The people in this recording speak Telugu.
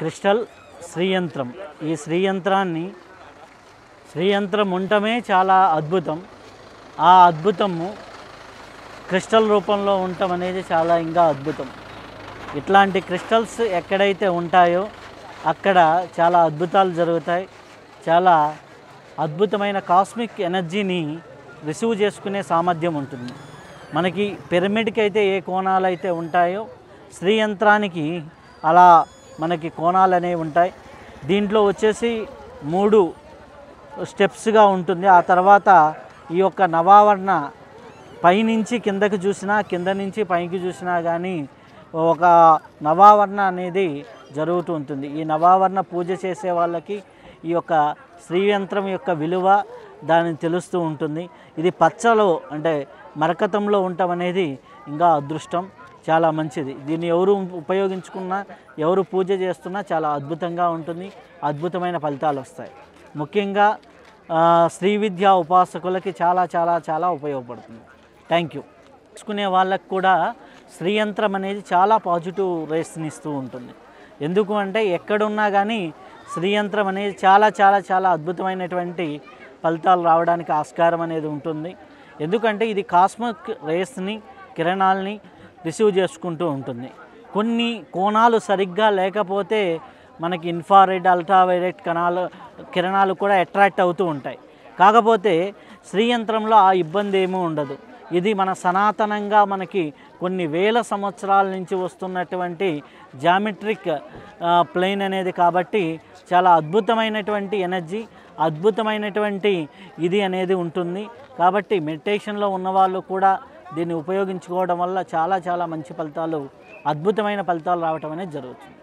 క్రిస్టల్ శ్రీయంత్రం ఈ శ్రీయంత్రాన్ని శ్రీయంత్రం ఉండటమే చాలా అద్భుతం ఆ అద్భుతము క్రిస్టల్ రూపంలో ఉండటం అనేది చాలా ఇంకా అద్భుతం ఇట్లాంటి క్రిస్టల్స్ ఎక్కడైతే ఉంటాయో అక్కడ చాలా అద్భుతాలు జరుగుతాయి చాలా అద్భుతమైన కాస్మిక్ ఎనర్జీని రిసీవ్ చేసుకునే సామర్థ్యం ఉంటుంది మనకి పిరమిడ్కి అయితే ఏ కోణాలు అయితే ఉంటాయో శ్రీయంత్రానికి అలా మనకి కోణాలు అనేవి ఉంటాయి దీంట్లో వచ్చేసి మూడు స్టెప్స్గా ఉంటుంది ఆ తర్వాత ఈ యొక్క నవావరణ పైనుంచి కిందకి చూసినా కింద నుంచి పైకి చూసినా కానీ ఒక నవావరణ అనేది జరుగుతూ ఉంటుంది ఈ నవావరణ పూజ చేసే వాళ్ళకి ఈ యొక్క శ్రీయంత్రం యొక్క విలువ దానిని తెలుస్తూ ఉంటుంది ఇది పచ్చలో అంటే మరకతంలో ఉండటం అనేది ఇంకా అదృష్టం చాలా మంచిది దీన్ని ఎవరు ఉపయోగించుకున్నా ఎవరు పూజ చేస్తున్నా చాలా అద్భుతంగా ఉంటుంది అద్భుతమైన ఫలితాలు వస్తాయి ముఖ్యంగా ఆ, శ్రీ విద్యా ఉపాసకులకి చాలా చాలా చాలా ఉపయోగపడుతుంది థ్యాంక్ యూ తీసుకునే వాళ్ళకి కూడా శ్రీయంత్రం అనేది చాలా పాజిటివ్ రేస్ని ఇస్తూ ఉంటుంది ఎందుకు అంటే ఎక్కడున్నా కానీ శ్రీయంత్రం అనేది చాలా చాలా చాలా అద్భుతమైనటువంటి ఫలితాలు రావడానికి ఆస్కారం అనేది ఉంటుంది ఎందుకంటే ఇది కాస్మిక్ రేస్ని కిరణాలని రిసీవ్ చేసుకుంటూ ఉంటుంది కొన్ని కోణాలు సరిగ్గా లేకపోతే మనకి ఇన్ఫారెడ్ అల్ట్రావైలెట్ కణాలు కిరణాలు కూడా అట్రాక్ట్ అవుతూ ఉంటాయి కాకపోతే శ్రీయంత్రంలో ఆ ఇబ్బంది ఏమీ ఉండదు ఇది మన సనాతనంగా మనకి కొన్ని వేల సంవత్సరాల నుంచి వస్తున్నటువంటి జామెట్రిక్ ప్లేన్ అనేది కాబట్టి చాలా అద్భుతమైనటువంటి ఎనర్జీ అద్భుతమైనటువంటి ఇది అనేది ఉంటుంది కాబట్టి మెడిటేషన్లో ఉన్నవాళ్ళు కూడా దీన్ని ఉపయోగించుకోవడం వల్ల చాలా చాలా మంచి ఫలితాలు అద్భుతమైన ఫలితాలు రావటం అనేది జరుగుతుంది